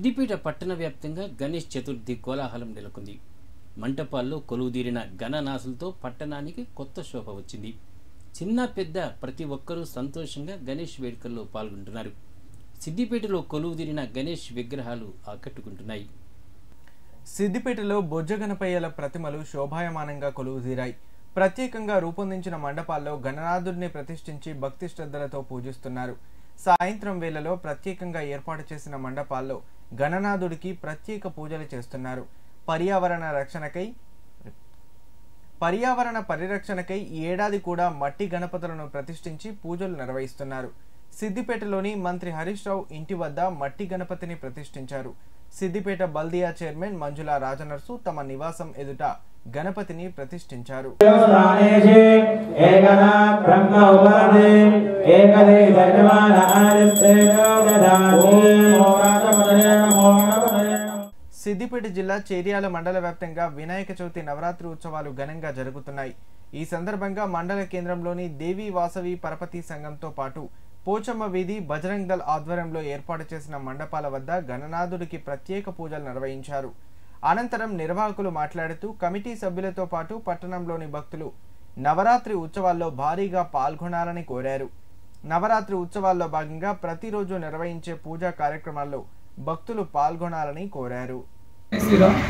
సిద్దిపేట పట్టణ వ్యాప్తంగా గణేష్ చతుర్థి కోలాహలం నెలకొంది మంటపాల్లో కొలువుదీరిన గణనాసులతో పట్టణానికి కొత్త శోభ వచ్చింది చిన్న పెద్ద ప్రతి ఒక్కరూ సంతోషంగా గణేష్ వేడుకల్లో పాల్గొంటున్నారు సిద్దిపేటలో కొలువుదీరిన గణేష్ విగ్రహాలు ఆకట్టుకుంటున్నాయి సిద్దిపేటలో బొజ్జగనపయ్యల ప్రతిమలు శోభాయమానంగా కొలువుదీరాయి ప్రత్యేకంగా రూపొందించిన మండపాల్లో గణనాథుడిని ప్రతిష్ఠించి భక్తి శ్రద్ధలతో పూజిస్తున్నారు సాయంత్రం వేళలో ప్రత్యేకంగా ఏర్పాటు చేసిన మండపాల్లో గణనాథుడికి ప్రత్యేక పూజలు చేస్తున్నారు పర్యావరణ రక్షణకై పర్యావరణ పరిరక్షణకై ఈ ఏడాది కూడా మట్టి గణపతులను ప్రతిష్ఠించి పూజలు నిర్వహిస్తున్నారు సిద్దిపేటలోని మంత్రి హరీష్ రావు ఇంటి వద్ద మట్టి గణపతిని ప్రతిష్ఠించారు సిద్దిపేట బల్దియా చైర్మన్ మంజుల రాజనర్సు తమ నివాసం ఎదుట గణపతిని ప్రతిష్ఠించారు ప్రాణేషే ఏకనా బ్రహ్మ ఉపరదే ఏకదే సర్వాన ఆదిత్యేజో దదాతి ఓరాజపదయే ఓరాజపదయే సిద్దిపేట జిల్లా చేర్యాల మండల వ్యాప్తంగా వినాయక చవితి నవరాత్రి ఉత్సవాలు ఘనంగా జరుగుతున్నాయి ఈ సందర్భంగా మండల కేంద్రంలోని దేవి వాసవి పరపతి సంఘంతో పాటు పోచమ్మ వీధి బజరంగ్ దళ్ ఆధ్వర్యంలో ఏర్పాటు చేసిన మండపాల వద్ద గణనాథుడికి ప్రత్యేక పూజలు నిర్వహించారు అనంతరం నిర్వాహకులు మాట్లాడుతూ కమిటీ సభ్యులతో పాటు పట్టణంలోని భక్తులు నవరాత్రి ఉత్సవాల్లో భారీగా పాల్గొనాలని కోరారు నవరాత్రి ఉత్సవాల్లో భాగంగా ప్రతిరోజు నిర్వహించే పూజా కార్యక్రమాల్లో భక్తులు పాల్గొనాలని కోరారు జై శ్రీరామ్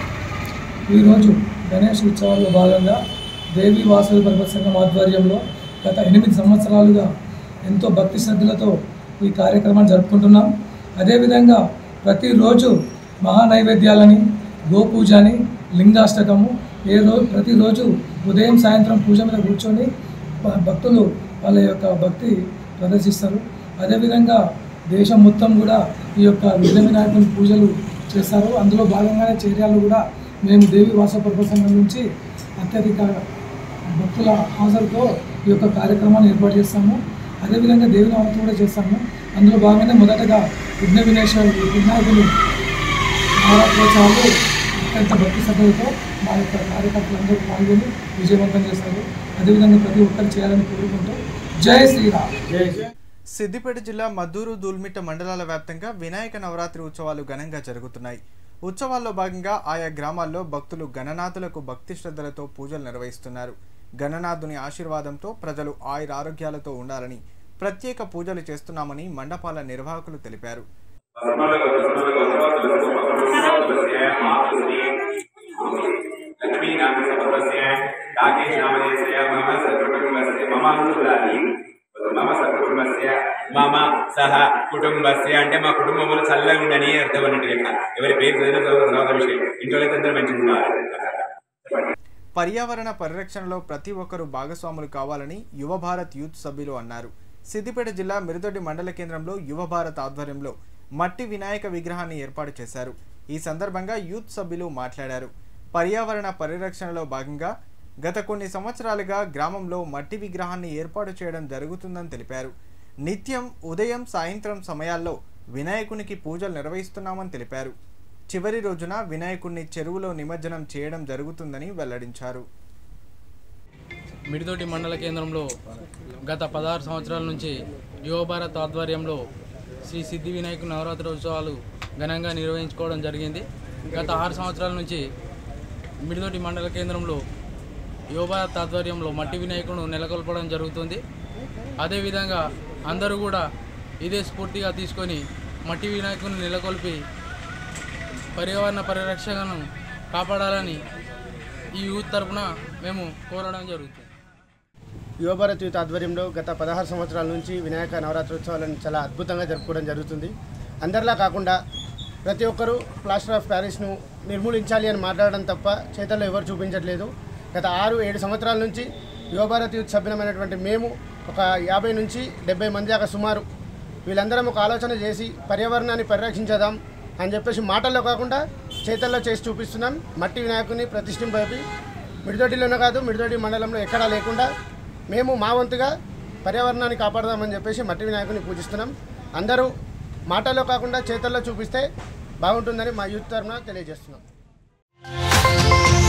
ఈరోజు గణేష్ ఉత్సవాల్లో భాగంగా దేవి వాసవి పర్వత సంఘం ఆధ్వర్యంలో గత ఎనిమిది సంవత్సరాలుగా ఎంతో భక్తి శ్రద్ధలతో ఈ కార్యక్రమాన్ని జరుపుకుంటున్నాం అదేవిధంగా ప్రతిరోజు మహానైవేద్యాలని గోపూజని లింగాష్టకము ఏ రోజు ప్రతిరోజు ఉదయం సాయంత్రం పూజ మీద కూర్చొని భ- భక్తులు వాళ్ళ యొక్క భక్తి ప్రదర్శిస్తారు అదేవిధంగా దేశం మొత్తం కూడా ఈ యొక్క విఘ్న వినాయకుని పూజలు చేస్తారు అందులో భాగంగానే చర్యలు కూడా మేము దేవి వాసపర్వ సంఘం నుంచి అత్యధిక భక్తుల హాజరుతో ఈ యొక్క కార్యక్రమాన్ని ఏర్పాటు చేస్తాము అదేవిధంగా దేవి నవరాత్రి కూడా చేస్తాము అందులో భాగంగానే మొదటగా విఘ్న వినేశ్వర వినాయకుని నవరాత్రోత్సవాలు అత్యంత భక్తి శ్రద్ధలతో మా యొక్క కార్యకర్తలందరూ పాల్గొని విజయవంతం చేస్తారు అదేవిధంగా ప్రతి ఒక్కరు చేయాలని కోరుకుంటూ జై శ్రీరామ్ సిద్దిపేట జిల్లా మద్దూరు దూల్మిట్ట మండలాల వ్యాప్తంగా వినాయక నవరాత్రి ఉత్సవాలు ఘనంగా జరుగుతున్నాయి ఉత్సవాల్లో భాగంగా ఆయా గ్రామాల్లో భక్తులు గణనాథులకు భక్తి శ్రద్ధలతో పూజలు నిర్వహిస్తున్నారు గణనాథుని ఆశీర్వాదంతో ప్రజలు ఆయుర ఆరోగ్యాలతో ఉండాలని ప్రత్యేక పూజలు చేస్తున్నామని మండపాల నిర్వాహకులు తెలిపారు लक्ष्मीनामसर्वस्य राकेशनामदेशय मम सकुटुम्बस्य मम అనుకులాలి మమ సకుటుంబస్య మమ సహ కుటుంబస్య అంటే మా కుటుంబంలో చల్లగా ఉండని అర్థం అన్నట్టు లెక్క ఎవరి పేరు చదివిన చదువు తర్వాత విషయం ఇంట్లో అయితే అందరూ మంచిగా ఉండాలి పర్యావరణ పరిరక్షణలో ప్రతి ఒక్కరూ భాగస్వాములు కావాలని యువ భారత్ యూత్ సభ్యులు అన్నారు సిద్దిపేట జిల్లా మిరుదొడ్డి మండల కేంద్రంలో యువ భారత్ ఆధ్వర్యంలో మట్టి వినాయక విగ్రహాన్ని ఏర్పాటు చేశారు ఈ సందర్భంగా యూత్ సభ్యులు మాట్లాడారు పర్యావరణ పరిరక్షణలో భాగంగా గత కొన్ని సంవత్సరాలుగా గ్రామంలో మట్టి విగ్రహాన్ని ఏర్పాటు చేయడం జరుగుతుందని తెలిపారు నిత్యం ఉదయం సాయంత్రం సమయాల్లో వినాయకునికి పూజలు నిర్వహిస్తున్నామని తెలిపారు చివరి రోజున వినాయకుడిని చెరువులో నిమజ్జనం చేయడం జరుగుతుందని వెల్లడించారు మిడితోటి మండల కేంద్రంలో గత పదహారు సంవత్సరాల నుంచి యువ భారత్ ఆధ్వర్యంలో శ్రీ సిద్ధి వినాయక నవరాత్రి ఉత్సవాలు ఘనంగా నిర్వహించుకోవడం జరిగింది గత ఆరు సంవత్సరాల నుంచి మిడితోటి మండల కేంద్రంలో యువ భారత్ ఆధ్వర్యంలో మట్టి వినాయకుడు నెలకొల్పడం జరుగుతుంది అదేవిధంగా అందరూ కూడా ఇదే స్ఫూర్తిగా తీసుకొని మట్టి వినాయకుడిని నెలకొల్పి పర్యావరణ పరిరక్షణను కాపాడాలని ఈ యూత్ తరపున మేము కోరడం జరుగుతుంది యువభారత్ యూత్ ఆధ్వర్యంలో గత పదహారు సంవత్సరాల నుంచి వినాయక నవరాత్రోత్సవాలను చాలా అద్భుతంగా జరుపుకోవడం జరుగుతుంది అందరిలా కాకుండా ప్రతి ఒక్కరూ ప్లాస్టర్ ఆఫ్ ప్యారిస్ను నిర్మూలించాలి అని మాట్లాడడం తప్ప చేతల్లో ఎవరు చూపించట్లేదు గత ఆరు ఏడు సంవత్సరాల నుంచి యువభారత్ యూత్ సభ్యులమైనటువంటి మేము ఒక యాభై నుంచి డెబ్బై మంది దాకా సుమారు వీళ్ళందరం ఒక ఆలోచన చేసి పర్యావరణాన్ని పరిరక్షించేద్దాం అని చెప్పేసి మాటల్లో కాకుండా చేతల్లో చేసి చూపిస్తున్నాం మట్టి వినాయకుని ప్రతిష్ఠింపి మిడిదొడ్డిలోనే కాదు మిడిదొడ్డి మండలంలో ఎక్కడా లేకుండా మేము మా వంతుగా పర్యావరణాన్ని కాపాడదామని చెప్పేసి మట్టి వినాయకుని పూజిస్తున్నాం అందరూ మాటల్లో కాకుండా చేతల్లో చూపిస్తే బాగుంటుందని మా యూత్ తరఫున తెలియజేస్తున్నాం